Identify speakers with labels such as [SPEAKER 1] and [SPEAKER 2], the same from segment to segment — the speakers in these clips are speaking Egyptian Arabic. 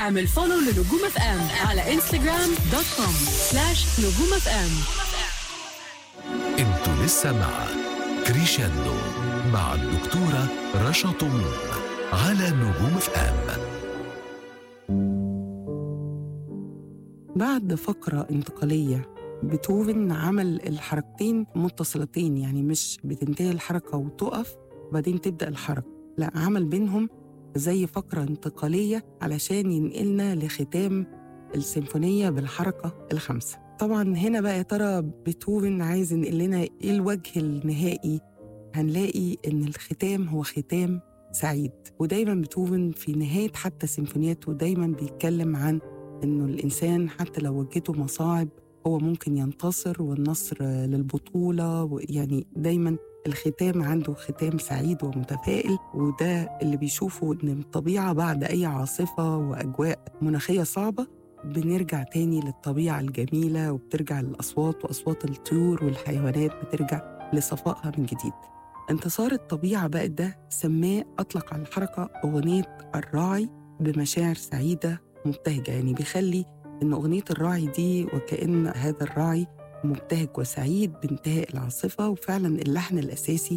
[SPEAKER 1] اعمل فولو لنجوم اف ام على انستغرام دوت كوم سلاش نجوم اف ام
[SPEAKER 2] انتوا لسه مع كريشاندو مع الدكتورة رشا طموح على نجوم اف ام
[SPEAKER 3] بعد فقرة انتقالية بيتهوفن عمل الحركتين متصلتين يعني مش بتنتهي الحركة وتقف وبعدين تبدأ الحركة لا عمل بينهم زي فقرة انتقالية علشان ينقلنا لختام السيمفونية بالحركة الخامسة طبعا هنا بقى يا ترى بيتهوفن عايز ينقل لنا ايه الوجه النهائي هنلاقي ان الختام هو ختام سعيد ودايما بيتهوفن في نهاية حتى سيمفونياته دايما بيتكلم عن انه الانسان حتى لو واجهته مصاعب هو ممكن ينتصر والنصر للبطولة يعني دايما الختام عنده ختام سعيد ومتفائل وده اللي بيشوفه ان الطبيعة بعد اي عاصفة واجواء مناخية صعبة بنرجع تاني للطبيعة الجميلة وبترجع الأصوات وأصوات الطيور والحيوانات بترجع لصفائها من جديد انتصار الطبيعة بقى ده سماه أطلق على الحركة أغنية الراعي بمشاعر سعيدة مبتهجة يعني بيخلي إن أغنية الراعي دي وكأن هذا الراعي مبتهج وسعيد بانتهاء العاصفة وفعلا اللحن الأساسي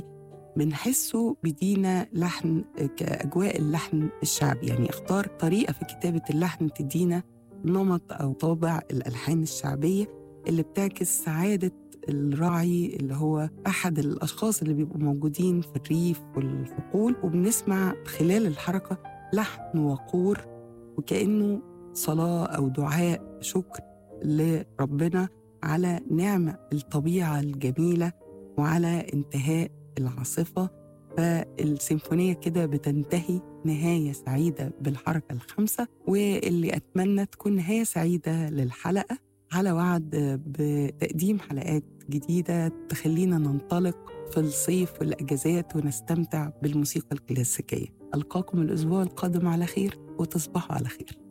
[SPEAKER 3] بنحسه بدينا لحن كأجواء اللحن الشعبي يعني اختار طريقة في كتابة اللحن تدينا نمط أو طابع الألحان الشعبية اللي بتعكس سعادة الراعي اللي هو أحد الأشخاص اللي بيبقوا موجودين في الريف والحقول وبنسمع خلال الحركة لحن وقور وكأنه صلاة أو دعاء شكر لربنا على نعمة الطبيعة الجميلة وعلى انتهاء العاصفة فالسيمفونية كده بتنتهي نهاية سعيدة بالحركة الخامسة واللي أتمنى تكون نهاية سعيدة للحلقة على وعد بتقديم حلقات جديدة تخلينا ننطلق في الصيف والأجازات ونستمتع بالموسيقى الكلاسيكية ألقاكم الأسبوع القادم على خير وتصبحوا على خير